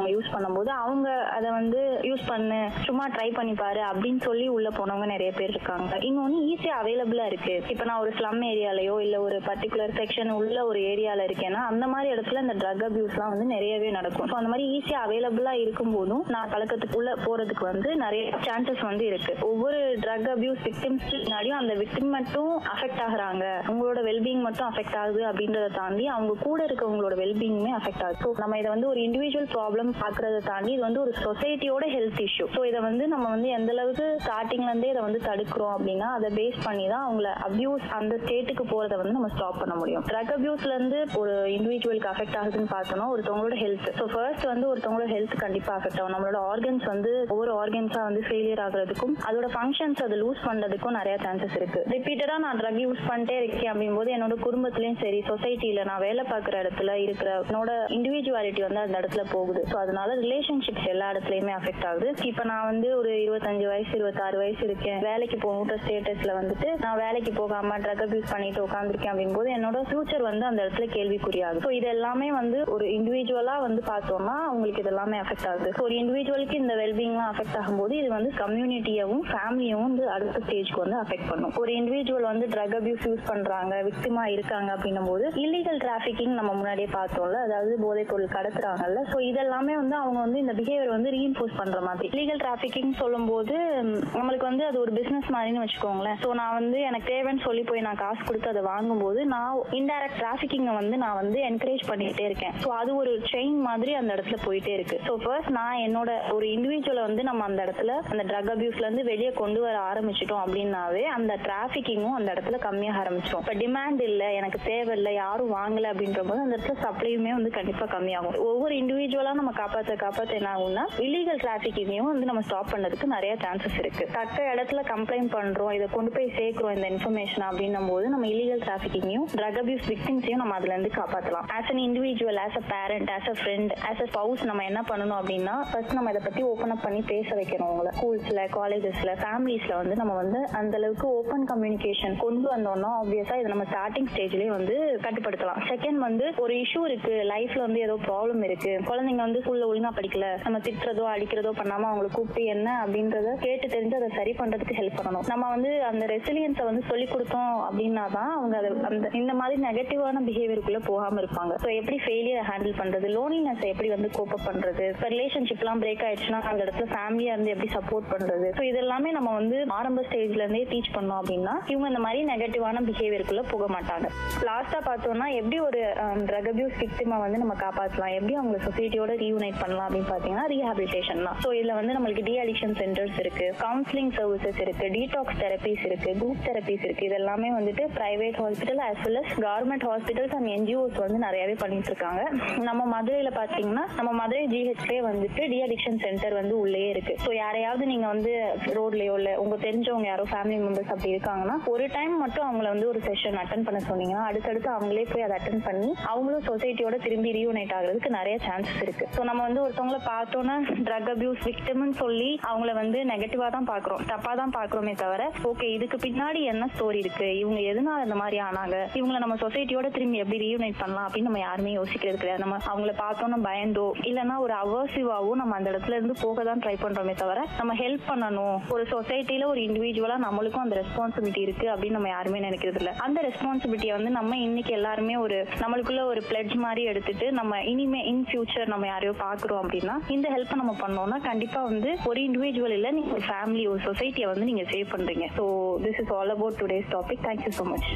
நம்ம யூஸ் பண்ணும்போது அவங்க அதை வந்து யூஸ் பண்ணு சும்மா ட்ரை பண்ணி பாரு அப்படின்னு சொல்லி உள்ள போனவங்க நிறைய பேர் இருக்காங்க இன்னொன்னு ஈஸியா அவைலபிளா இருக்கு இப்ப நான் ஒரு ஸ்லம் ஏரியாலயோ இல்ல ஒரு பர்டிகுலர் செக்ஷன் உள்ள ஒரு ஏரியால இருக்கேன்னா அந்த மாதிரி இடத்துல இந்த ட்ரக் அபியூஸ்லாம் வந்து நிறையவே நடக்கும் ஸோ அந்த மாதிரி ஈஸியா அவைலபிளா இருக்கும் போதும் நான் கலக்கத்துக்குள்ள போறதுக்கு வந்து நிறைய சான்சஸ் வந்து இருக்கு ஒவ்வொரு ட்ரக் அபியூஸ் விக்டிம்ஸ் முன்னாடியும் அந்த விக்டிம் மட்டும் அஃபெக்ட் ஆகுறாங்க உங்களோட வெல்பீங் மட்டும் அஃபெக்ட் ஆகுது அப்படின்றத தாண்டி அவங்க கூட இருக்கவங்களோட வெல்பீங்குமே அஃபெக்ட் ஆகுது ஸோ நம்ம இதை வந்து ஒரு இண்டிவிஜுவல் ப்ராப்ளம் பாக்குறத தாண்டி இது வந்து ஒரு சொசைட்டியோட ஹெல்த் இஷ்யூ ஸோ இதை வந்து நம்ம வந்து எந்த அளவுக்கு ஸ்டார்டிங்ல இருந்தே இதை வந்து தடுக்கிறோம் அப்படின்னா அதை பேஸ் பண்ணி தான் அவங்கள அபியூஸ் அந்த ஸ்டேட்டுக்கு போறதை வந்து நம்ம ஸ்டாப் பண்ண முடியும் ட்ரக் அபியூஸ்ல இருந்து ஒரு இண்டிவிஜுவலுக்கு அஃபெக்ட் ஆகுதுன்னு பார்த்தோம்னா ஒருத்தவங்களோட ஹெல்த் ஸோ ஃபர்ஸ்ட் வந்து ஒருத்தவங்களோட ஹெல்த் கண்டிப்பா அஃபெக்ட் ஆகும் நம்மளோட ஆர்கன்ஸ் வந்து ஒவ்வொரு ஆர்கன்ஸா வந்து ஃபெயிலியர் ஆகுறதுக்கும் அதோட ஃபங்க்ஷன்ஸ் அதை லூஸ் பண்றதுக்கும் நிறைய சான்சஸ் இருக்கு ரிப்பீட்டடா நான் ட்ரக் யூஸ் பண்ணிட்டே இருக்கேன் அப்படிங்கும்போது என்னோட குடும்பத்திலயும் சரி சொசைட்டில நான் வேலை பார்க்குற இடத்துல இருக்கிற என்னோட இண்டிவிஜுவாலிட்டி வந்து அந்த இடத்துல போகுது ஸோ அதனால ரிலேஷன்ஷிப்ஸ் எல்லா இடத்துலயுமே அஃபெக்ட் ஆகுது இப்போ நான் வந்து ஒரு இருபத்தஞ்சு வயசு இருபத்தாறு வயசு இருக்கேன் வேலைக்கு போகணுன்ற ஸ்டேட்டஸ்ல வந்துட்டு நான் வேலைக்கு போகாம ட்ரக் அபியூஸ் பண்ணிட்டு உட்காந்துருக்கேன் அப்படிங்கும்போது என்னோட ஃபியூச்சர் வந்து அந்த இடத்துல கேள்விக்குறியாகுது ஸோ இது எல்லாமே வந்து ஒரு இண்டிவிஜுவலா வந்து பார்த்தோம்னா அவங்களுக்கு இது எல்லாமே அஃபெக்ட் ஆகுது ஸோ ஒரு இண்டிவிஜுவலுக்கு இந்த வெல்பீங்லாம் அஃபெக்ட் ஆகும்போது இது வந்து கம்யூனிட்டியவும் ஃபேமிலியும் வந்து அடுத்த ஸ்டேஜ்க்கு வந்து அஃபெக்ட் பண்ணும் ஒரு இண்டிவிஜுவல் வந்து ட்ரக் அபியூஸ் யூஸ் பண்றாங்க விக்டிமா இருக்காங்க அப்படின்னும் போது இல்லீகல் டிராஃபிக்கிங் நம்ம முன்னாடியே பார்த்தோம்ல அதாவது போதைப் பொருள் கடத்துறாங்கல்ல ஸோ இதெல்லாமே வந்து அவங்க வந்து இந்த பிஹேவியர் வந்து ரீஇன்போர்ஸ் பண்ற மாதிரி லீகல் டிராஃபிக்கிங் சொல்லும்போது ம், நம்மளுக்கு வந்து அது ஒரு பிசினஸ் மாதிரின்னு வச்சுக்கோங்களேன் ஸோ நான் வந்து எனக்கு தேவைன்னு சொல்லி போய் நான் காசு கொடுத்து அதை வாங்கும்போது நான் இன்டைரக்ட் டிராஃபிக்கிங்கை வந்து நான் வந்து என்கரேஜ் பண்ணிக்கிட்டே இருக்கேன் ஸோ அது ஒரு செயின் மாதிரி அந்த இடத்துல போயிட்டே இருக்கு ஸோ ஃபர்ஸ்ட் நான் என்னோட ஒரு இண்டிவிஜுவலை வந்து நம்ம அந்த இடத்துல அந்த ட்ரக் அபியூஸ்ல இருந்து வெளியே கொண்டு வர ஆரம்பிச்சிட்டோம் அப்படின்னாவே அந்த டிராஃபிக்கிங்கும் அந்த இடத்துல கம்மியாக ஆரம்பிச்சிடும் இப்போ டிமாண்ட் இல்லை எனக்கு தேவை இல்லை யாரும் வாங்கல அப்படின்ற போது அந்த இடத்துல சப்ளையுமே வந்து கண்டிப்பா கம்மியாகும் ஒவ்வொரு இண்டிவிஜுவலா நம்ம காப்பாற்ற காப்பாற்ற என்ன ஆகும்னா இல்லீகல் டிராஃபிக்கையும் வந்து நம்ம ஸ்டாப் பண்ணதுக்கு நிறைய சான்சஸ் இருக்கு தக்க இடத்துல கம்ப்ளைண்ட் பண்றோம் இதை கொண்டு போய் சேர்க்கிறோம் இந்த இன்ஃபர்மேஷன் அப்படின்னும் போது நம்ம இல்லீகல் டிராஃபிக்கையும் ட்ரக் அபியூஸ் விக்டிம்ஸையும் நம்ம அதுல இருந்து காப்பாற்றலாம் as an individual as a parent as a friend as a spouse நம்ம என்ன பண்ணணும் அப்படின்னா ஃபர்ஸ்ட் நம்ம இதை பத்தி ஓப்பன் அப் பண்ணி பேச வைக்கணும் உங்களை ஸ்கூல்ஸ்ல காலேஜஸ்ல ஃபேமிலிஸ்ல வந்து நம்ம வந்து அந்த அளவுக்கு ஓப்பன் கம்யூனிகேஷன் கொண்டு வந்தோம்னா ஆப்வியஸா இதை நம்ம ஸ்டார்டிங் ஸ்டேஜ்லயே வந்து கட்டுப்படுத்தலாம் செகண்ட் வந்து ஒரு இஷ்யூ இருக்கு லைஃப்ல வந்து ஏதோ ப்ராப்ளம் இருக்கு குழந்தைங்க வந்து ஸ்கூல்ல ஒழுங்கா படிக்கல நம்ம திட்டுறதோ அடிக்கிறதோ பண்ணாம அவங்களை கூப்பிட்டு என்ன அப்படின்றத கேட்டு தெரிஞ்சு அதை சரி பண்றதுக்கு ஹெல்ப் பண்ணணும் நம்ம வந்து அந்த ரெசிலியன்ஸை வந்து சொல்லி கொடுத்தோம் அப்படின்னா தான் அவங்க அதை அந்த இந்த மாதிரி நெகட்டிவான பிஹேவியருக்குள்ள போகாம இருப்பாங்க ஸோ எப்படி ஃபெயிலியர் ஹேண்டில் பண்றது லோனினஸ் எப்படி வந்து கோப் பண்றது இப்போ ரிலேஷன்ஷிப்லாம் பிரேக் ஆயிடுச்சுன்னா அந்த இடத்துல ஃபேமிலியா இருந்து எப்படி சப்போர்ட் பண்றது ஸோ இதெல்லாமே நம்ம வந்து ஆரம்ப ஸ்டேஜ்ல இருந்தே டீச் பண்ணோம் அப்படின்னா இவங்க இந்த மாதிரி நெகட்டிவான பிஹேவியருக்குள்ள போக மாட்டாங்க லாஸ்டா பார்த்தோம்னா எப்படி ஒரு ட்ரக் அபியூஸ் விக்டிமா வந்து நம்ம காப்பாற்றலாம் எப்படி அவங்க சொசைட்டியோட ரீயூனைட் பண்ணலாம் அப்படின்னு பார்த்தீங்கன்னா ரீஹாபிலிட்டேஷன் தான் ஸோ இதுல வந்து நம்மளுக்கு டி அடிக்ஷன் சென்டர்ஸ் இருக்கு கவுன்சிலிங் சர்வீசஸ் இருக்கு டீடாக்ஸ் தெரபிஸ் இருக்கு குரூப் தெரபிஸ் இருக்கு இது எல்லாமே வந்துட்டு private hospital as well as government hospitals and NGOs வந்து நிறையவே பண்ணிட்டு இருக்காங்க நம்ம மதுரையில பாத்தீங்கன்னா நம்ம மதுரை ஜிஹெச்லேயே வந்துட்டு டி அடிக்ஷன் சென்டர் வந்து உள்ளே இருக்கு ஸோ யாரையாவது நீங்க வந்து ரோட்லயோ இல்ல உங்க தெரிஞ்சவங்க யாரோ ஃபேமிலி மெம்பர்ஸ் அப்படி இருக்காங்கன்னா ஒரு டைம் மட்டும் அவங்கள வந்து ஒரு செஷன் அட்டன் பண்ண சொன்னீங்கன்னா அடுத்தடுத்து அவங்களே போய் அதை அட்டன் பண்ணி அவங்களும் சொசைட்டியோட திரும்பி ரீயூனைட் ஆகுறதுக்கு நிறைய சான்சஸ் இருக்கு ஸோ நம்ம வந்து ஒருத்தவங்கள பார்த்தோன்னா ட்ரக் அபியூஸ் விக்டிம்னு சொல்லி அவங்கள வந்து நெகட்டிவா தான் பாக்குறோம் தப்பா தான் பாக்குறோமே தவிர ஓகே இதுக்கு பின்னாடி என்ன ஸ்டோரி இருக்கு இவங்க எதனால இந்த மாதிரி ஆனாங்க இவங்கள நம்ம சொசைட்டியோட திரும்பி எப்படி ரீயூனைட் பண்ணலாம் அப்படின்னு நம்ம யாருமே யோசிக்கிறது கிடையாது நம்ம அவங்கள பார்த்தோன்னா பயந்தோ இல்லைன்னா ஒரு அவர்சிவாவோ நம்ம அந்த இடத்துல இருந்து போக தான் ட்ரை பண்றோமே தவிர நம்ம ஹெல்ப் பண்ணணும் ஒரு சொசைட்டில ஒரு இண்டிவிஜுவலா நம்மளுக்கும் அந்த ரெஸ்பான்சிபிலிட்டி இருக்கு அப்படின்னு நம்ம யாருமே நினைக்கிறது இல்ல அந்த ரெஸ்பான்சிபிலிட்டியை வந்து நம்ம இன்னைக்கு எல்லாருமே ஒரு நம்மளுக்குள்ள ஒரு பிளட்ஜ் மாதிரி எடுத்துட்டு நம்ம இனிமே இன் ஃபியூச்சர் நம்ம யாரையோ பாக்குறோம் அப்படின்னா இந்த ஹெல்ப் நம்ம பண்ணோம்னா கண்டிப்பா வந்து ஒரு இண்டிவிஜுவல் இல்ல நீங்க ஒரு ஃபேமிலி ஒரு சொசைட்டியை வந்து நீங்க சேவ் பண்றீங்க so this is all about today's topic thank you so much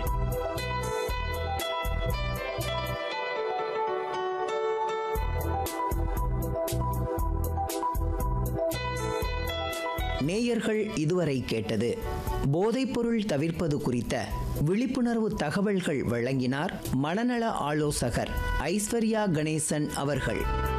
நேயர்கள் இதுவரை கேட்டது போதைப்பொருள் தவிர்ப்பது குறித்த விழிப்புணர்வு தகவல்கள் வழங்கினார் மனநல ஆலோசகர் ஐஸ்வர்யா கணேசன் அவர்கள்